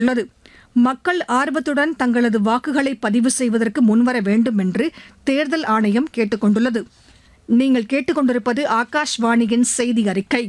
உள்ளது மக்கள் ஆர்வத்துடன் தங்களது வாக்குகளை பதிவு செய்வதற்கு முன்வர வேண்டும் என்று தேர்தல் ஆணையம் கேட்டுக் கொண்டுள்ளது நீங்கள் கேட்டுக்கொண்டிருப்பது ஆகாஷ்வாணியின் செய்தி அறிக்கை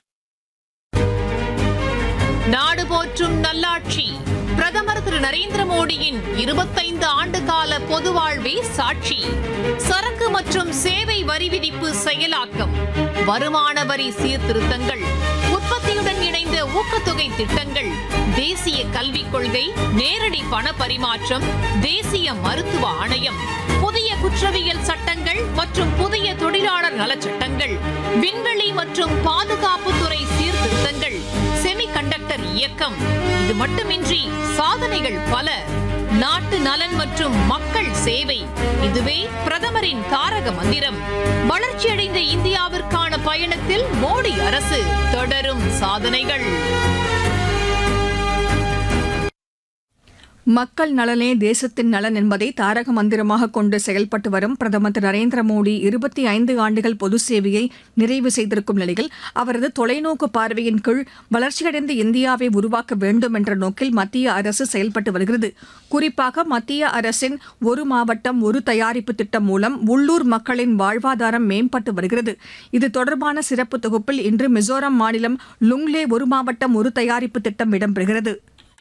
நாடு போற்றும் நல்லாட்சி பிரதமர் திரு நரேந்திர மோடியின் இருபத்தைந்து ஆண்டு கால பொது வாழ்வே சாட்சி சரக்கு மற்றும் சேவை வரி விதிப்பு செயலாக்கம் வருமான வரி சீர்திருத்தங்கள் உற்பத்தியுடன் இணைந்த ஊக்கத்தொகை திட்டங்கள் தேசிய கல்விக் கொள்கை நேரடி பண பரிமாற்றம் தேசிய மருத்துவ ஆணையம் புதிய குற்றவியல் சட்டங்கள் மற்றும் புதிய தொழிலாளர் நலச்சட்டங்கள் விண்வெளி மற்றும் பாதுகாப்புத்துறை சீர்திருத்தங்கள் செமிகண்டக்டர் இயக்கம் இது மட்டுமின்றி சாதனைகள் பல நாட்டு நலன் மற்றும் மக்கள் சேவை இதுவே பிரதமரின் தாரக மந்திரம் வளர்ச்சியடைந்த இந்தியாவிற்கான பயணத்தில் மோடி அரசு தொடரும் சாதனைகள் மக்கள் நலனே தேசத்தின் நலன் என்பதை தாரக மந்திரமாக கொண்டு செயல்பட்டு வரும் பிரதமர் திரு நரேந்திர மோடி இருபத்தி ஐந்து ஆண்டுகள் பொது சேவையை நிறைவு செய்திருக்கும் நிலையில் அவரது தொலைநோக்கு பார்வையின் கீழ் வளர்ச்சியடைந்த இந்தியாவை உருவாக்க வேண்டும் என்ற நோக்கில் மத்திய அரசு செயல்பட்டு வருகிறது குறிப்பாக மத்திய அரசின் ஒரு மாவட்டம் ஒரு தயாரிப்பு திட்டம் மூலம் உள்ளூர் மக்களின் வாழ்வாதாரம் மேம்பட்டு வருகிறது இது தொடர்பான சிறப்பு தொகுப்பில் இன்று மிசோரம் மாநிலம் லுங்லே ஒரு மாவட்டம் ஒரு தயாரிப்பு திட்டம் இடம்பெறுகிறது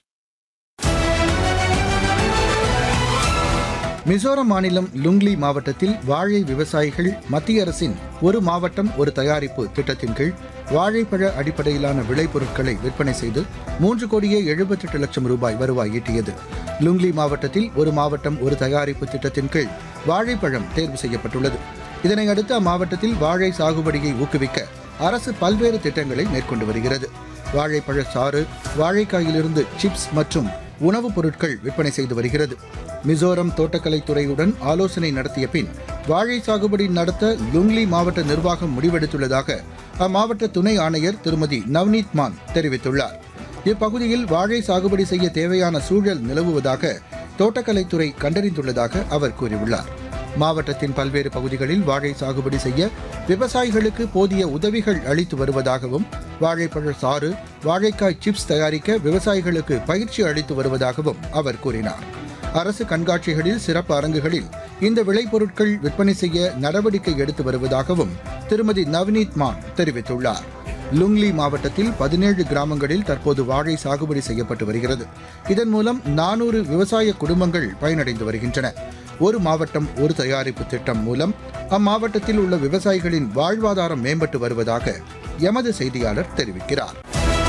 மிசோரம் மாநிலம் லுங்லி மாவட்டத்தில் வாழை விவசாயிகள் மத்திய அரசின் ஒரு மாவட்டம் ஒரு தயாரிப்பு திட்டத்தின் கீழ் வாழைப்பழ அடிப்படையிலான விளைபொருட்களை விற்பனை செய்து மூன்று கோடியே எழுபத்தெட்டு லட்சம் ரூபாய் வருவாய் ஈட்டியது லுங்லி மாவட்டத்தில் ஒரு மாவட்டம் ஒரு தயாரிப்பு திட்டத்தின் கீழ் வாழைப்பழம் தேர்வு செய்யப்பட்டுள்ளது இதனையடுத்து அம்மாவட்டத்தில் வாழை சாகுபடியை ஊக்குவிக்க அரசு பல்வேறு திட்டங்களை மேற்கொண்டு வருகிறது வாழைப்பழ சாறு வாழைக்காயிலிருந்து சிப்ஸ் மற்றும் உணவுப் பொருட்கள் விற்பனை செய்து வருகிறது மிசோரம் தோட்டக்கலைத்துறையுடன் ஆலோசனை நடத்திய பின் வாழை சாகுபடி நடத்த லுங்லி மாவட்ட நிர்வாகம் முடிவெடுத்துள்ளதாக அம்மாவட்ட துணை ஆணையர் திருமதி நவ்னீத் மான் தெரிவித்துள்ளார் இப்பகுதியில் வாழை சாகுபடி செய்ய தேவையான சூழல் நிலவுவதாக தோட்டக்கலைத்துறை கண்டறிந்துள்ளதாக அவர் கூறியுள்ளார் மாவட்டத்தின் பல்வேறு பகுதிகளில் வாழை சாகுபடி செய்ய விவசாயிகளுக்கு போதிய உதவிகள் அளித்து வருவதாகவும் வாழைப்பழ சாறு வாழைக்காய் சிப்ஸ் தயாரிக்க விவசாயிகளுக்கு பயிற்சி அளித்து வருவதாகவும் அவர் கூறினார் அரசு கண்காட்சிகளில் சிறப்பு அரங்குகளில் இந்த விளைபொருட்கள் விற்பனை செய்ய நடவடிக்கை எடுத்து வருவதாகவும் திருமதி நவ்னீத் மான் தெரிவித்துள்ளார் லுங்லி மாவட்டத்தில் பதினேழு கிராமங்களில் தற்போது வாழை சாகுபடி செய்யப்பட்டு வருகிறது இதன் மூலம் நானூறு விவசாய குடும்பங்கள் பயனடைந்து வருகின்றன ஒரு மாவட்டம் ஒரு தயாரிப்பு திட்டம் மூலம் அம்மாவட்டத்தில் உள்ள விவசாயிகளின் வாழ்வாதாரம் மேம்பட்டு வருவதாக எமது செய்தியாளர் தெரிவிக்கிறார்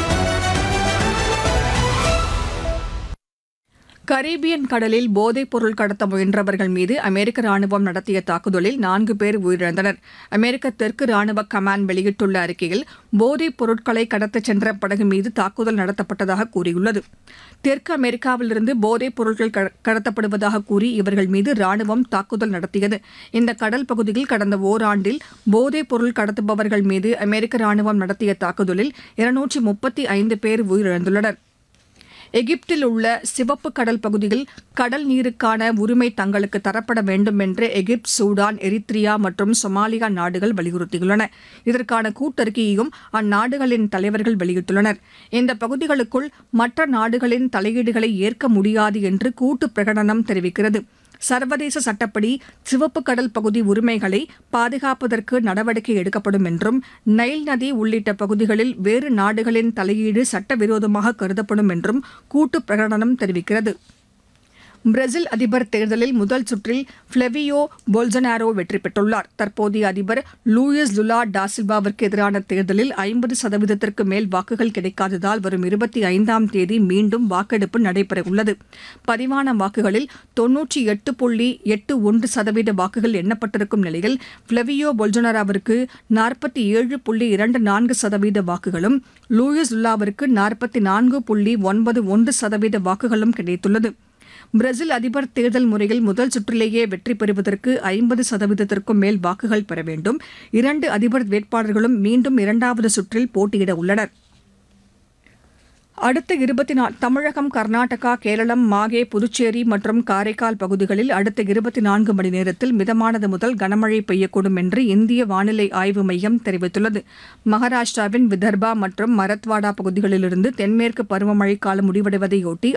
கரீபியன் கடலில் போதைப் பொருள் கடத்த முயன்றவர்கள் மீது அமெரிக்க ராணுவம் நடத்திய தாக்குதலில் நான்கு பேர் உயிரிழந்தனர் அமெரிக்க தெற்கு ராணுவ கமாண்ட் வெளியிட்டுள்ள அறிக்கையில் போதைப் பொருட்களை கடத்தச் சென்ற படகு மீது தாக்குதல் நடத்தப்பட்டதாக கூறியுள்ளது தெற்கு அமெரிக்காவிலிருந்து போதைப் பொருட்கள் க- கடத்தப்படுவதாக கூறி இவர்கள் மீது ராணுவம் தாக்குதல் நடத்தியது இந்த கடல் பகுதியில் கடந்த ஓராண்டில் போதைப் பொருள் கடத்துபவர்கள் மீது அமெரிக்க ராணுவம் நடத்திய தாக்குதலில் இருநூற்றி முப்பத்தி ஐந்து பேர் உயிரிழந்துள்ளனர் எகிப்தில் உள்ள சிவப்பு கடல் பகுதியில் கடல் நீருக்கான உரிமை தங்களுக்கு தரப்பட வேண்டும் என்று எகிப்து சூடான் எரித்ரியா மற்றும் சொமாலியா நாடுகள் வலியுறுத்தியுள்ளன இதற்கான கூட்டறிக்கையையும் அந்நாடுகளின் தலைவர்கள் வெளியிட்டுள்ளனர் இந்த பகுதிகளுக்குள் மற்ற நாடுகளின் தலையீடுகளை ஏற்க முடியாது என்று கூட்டு பிரகடனம் தெரிவிக்கிறது சர்வதேச சட்டப்படி சிவப்பு கடல் பகுதி உரிமைகளை பாதுகாப்பதற்கு நடவடிக்கை எடுக்கப்படும் என்றும் நைல் நதி உள்ளிட்ட பகுதிகளில் வேறு நாடுகளின் தலையீடு சட்டவிரோதமாக கருதப்படும் என்றும் கூட்டு பிரகடனம் தெரிவிக்கிறது பிரேசில் அதிபர் தேர்தலில் முதல் சுற்றில் ஃபிளவியோ பொல்சனாரோ வெற்றி பெற்றுள்ளார் தற்போதைய அதிபர் லூயிஸ் லுலா டாசில்வாவிற்கு எதிரான தேர்தலில் ஐம்பது சதவீதத்திற்கு மேல் வாக்குகள் கிடைக்காததால் வரும் இருபத்தி ஐந்தாம் தேதி மீண்டும் வாக்கெடுப்பு நடைபெறவுள்ளது பதிவான வாக்குகளில் தொன்னூற்றி எட்டு புள்ளி எட்டு ஒன்று சதவீத வாக்குகள் எண்ணப்பட்டிருக்கும் நிலையில் ஃபிளவியோ பொல்சனாரோவிற்கு நாற்பத்தி ஏழு புள்ளி இரண்டு நான்கு சதவீத வாக்குகளும் லூயிஸ் லுலாவிற்கு நாற்பத்தி நான்கு புள்ளி ஒன்பது ஒன்று சதவீத வாக்குகளும் கிடைத்துள்ளது பிரேசில் அதிபர் தேர்தல் முறையில் முதல் சுற்றிலேயே வெற்றி பெறுவதற்கு ஐம்பது சதவீதத்திற்கும் மேல் வாக்குகள் பெற வேண்டும் இரண்டு அதிபர் வேட்பாளர்களும் மீண்டும் இரண்டாவது சுற்றில் போட்டியிட உள்ளனர் அடுத்த இருபத்தி நா தமிழகம் கர்நாடகா கேரளம் மாகே புதுச்சேரி மற்றும் காரைக்கால் பகுதிகளில் அடுத்த இருபத்தி நான்கு மணி நேரத்தில் மிதமானது முதல் கனமழை பெய்யக்கூடும் என்று இந்திய வானிலை ஆய்வு மையம் தெரிவித்துள்ளது மகாராஷ்டிராவின் விதர்பா மற்றும் மரத்வாடா பகுதிகளிலிருந்து தென்மேற்கு பருவமழை காலம் முடிவடைவதையொட்டி